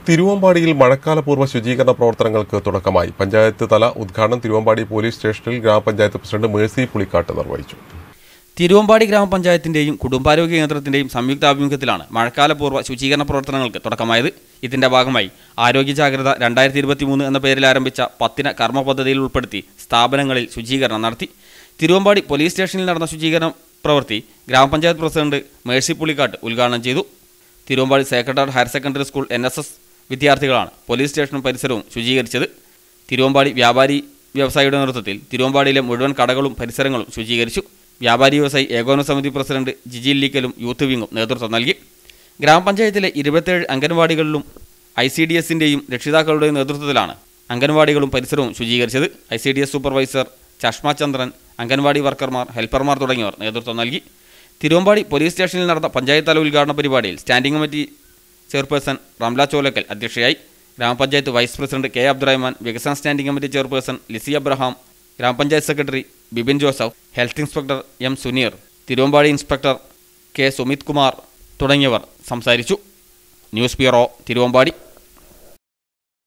തിരുവമ്പാടിയിൽ മഴക്കാലപൂർവ്വ ശുചീകരണ പ്രവർത്തനങ്ങൾക്ക് തുടക്കമായി പഞ്ചായത്ത് തല ഉദ്ഘാടനം തിരുവമ്പാടി പോലീസ് സ്റ്റേഷനിൽ ഗ്രാമപഞ്ചായത്ത് പ്രസിഡന്റ് മേഴ്സി പുളിക്കാട്ട് നിർവഹിച്ചു തിരുവമ്പാടി ഗ്രാമപഞ്ചായത്തിന്റെയും കുടുംബാരോഗ്യ കേന്ദ്രത്തിന്റെയും സംയുക്താഭിമുഖ്യത്തിലാണ് മഴക്കാലപൂർവ്വ ശുചീകരണ പ്രവർത്തനങ്ങൾക്ക് തുടക്കമായത് ഇതിന്റെ ഭാഗമായി ആരോഗ്യ ജാഗ്രത രണ്ടായിരത്തി ഇരുപത്തിമൂന്ന് എന്ന പേരിൽ ആരംഭിച്ച പത്തിന കർമ്മ പദ്ധതിയിൽ ഉൾപ്പെടുത്തി സ്ഥാപനങ്ങളിൽ ശുചീകരണം നടത്തി തിരുവമ്പാടി പോലീസ് സ്റ്റേഷനിൽ നടന്ന ശുചീകരണ പ്രവൃത്തി ഗ്രാമപഞ്ചായത്ത് പ്രസിഡന്റ് മേഴ്സി പുളിക്കാട്ട് ഉദ്ഘാടനം ചെയ്തു Thiruvambady secretary higher secondary school N S S വിദ്യാർത്ഥികളാണ് പോലീസ് സ്റ്റേഷനും പരിസരവും ശുചീകരിച്ചത് തിരുവമ്പാടി വ്യാപാരി വ്യവസായിയുടെ നേതൃത്വത്തിൽ തിരുവമ്പാടിയിലെ മുഴുവൻ കടകളും പരിസരങ്ങളും ശുചീകരിച്ചു വ്യാപാരി വ്യവസായി ഏകോപന സമിതി പ്രസിഡന്റ് ജിജി ലീക്കലും യൂത്ത് വിങ്ങും നേതൃത്വം നൽകി ഗ്രാമപഞ്ചായത്തിലെ ഇരുപത്തേഴ് അംഗൻവാടികളിലും ഐ സി ഡി എസിൻ്റെയും രക്ഷിതാക്കളുടെയും നേതൃത്വത്തിലാണ് അംഗൻവാടികളും പരിസരവും ശുചീകരിച്ചത് I C D S supervisor Chashma Chandran anganwadi വർക്കർമാർ ഹെൽപ്പർമാർ തുടങ്ങിയവർ നേതൃത്വം നൽകി തിരുവമ്പാടി പോലീസ് സ്റ്റേഷനിൽ നടന്ന പഞ്ചായത്ത് തല ഉദ്ഘാടന പരിപാടിയിൽ standing committee chairperson Ramla Cholakkal അധ്യക്ഷയായി ഗ്രാമപഞ്ചായത്ത് വൈസ് പ്രസിഡന്റ് കെ അബ്ദുറഹ്മാൻ വികസന standing committee chairperson Lizzy Abraham ഗ്രാമപഞ്ചായത്ത് secretary Bibin Joseph health inspector M Suneer Thiruvambady inspector K Sumith Kumar തുടങ്ങിയവർ സംസാരിച്ചു ന്യൂസ് ബ്യൂറോ തിരുവമ്പാടി